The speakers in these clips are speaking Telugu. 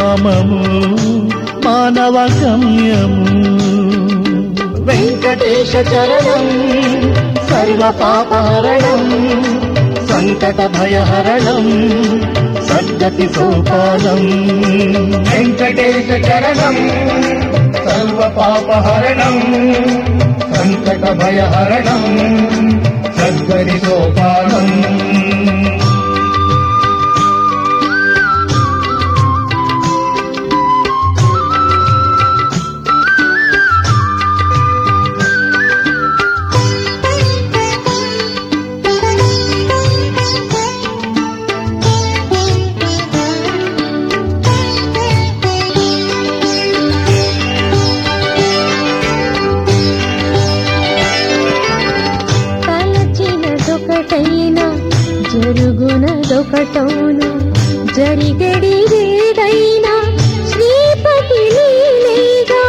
ధామము మానవ గమ్యము వెంకటేశ చరణం సర్వ పాపహరణం సంకట భయహరణం సద్గతి సోపానం వెంకటేశ చరణం సర్వ పాపహరణం సంకట భయహరణం సద్గతి సోపానం తలచినదొకటైనా జరుగునదొకటౌను జరిగడి ఏదైనా శ్రీపతి లీలేగా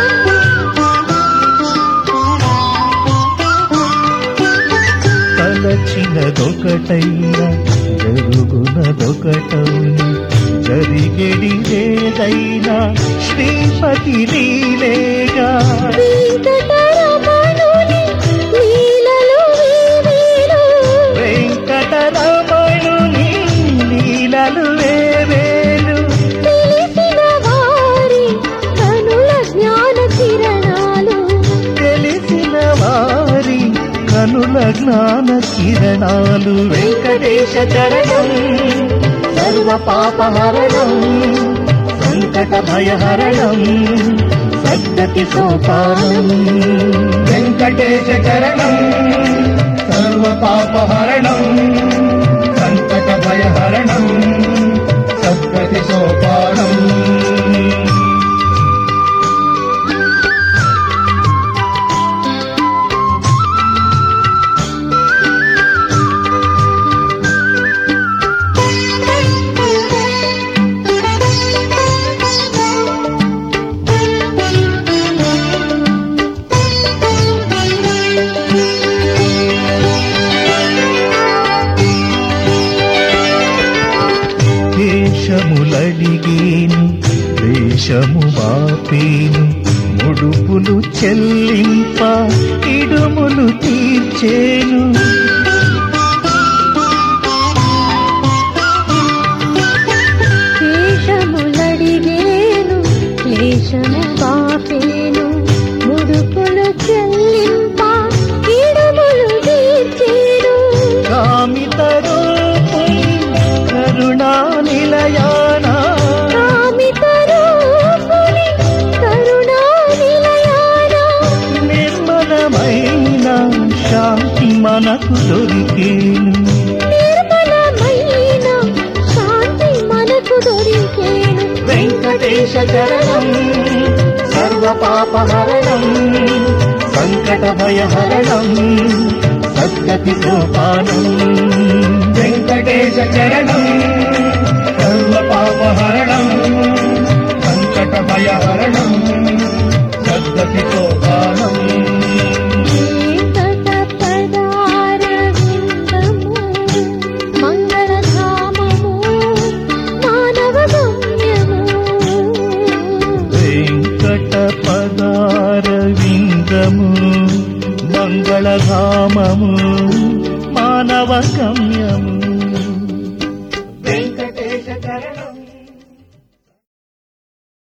తలచినదొకటైనా జరుగునదొకటౌని జరిగెడి ఏదైనా శ్రీపతి లీలేగా వెంకటరమణుని లీలలు వేవేలు వెంకటరమణుని లీలలు వేవేలు తెలిసిన వారి కనుల జ్ఞాన కిరణాలు తెలిసిన వారి కనుల జ్ఞాన కిరణాలు వెంకటేశ చరణం సర్వ పాపహరణం సంకట భయహరణం సద్గతి సోపానం వెంకటేశ చరణం సర్వ పాపహరణం సంకట భయహరణం సద్గతి సోపానం దేశములడిగేను దేశము బాపేను ముడుపులు చెల్లింప ఇడుములు తీర్చేను దేశములడిగేను క్లేశము బాపేను ముడుపులు చెల్లింప ఇడుములు తీర్చేను కామిత రూపుని కరుణా నిలయానా కామిత రూపుని కరుణా నిలయాన నిర్మలమైన శాంతి మనకు దొరికేను నిర్మలమైన శాంతి మనకు దొరికేను వెంకటేశ చరణం సర్వ పాపహరణం సంకట భయహరణం సద్గతి సోపానం వెంకటేశ చరణం సర్వ పాపహరణం సంకట భయహరణం సద్గతి సోపానం వెంకట పదారవిందము మంగళధామము మానవ గమ్యము వెంకట పదారవిందము మంగళధామము మానవ గమ్యము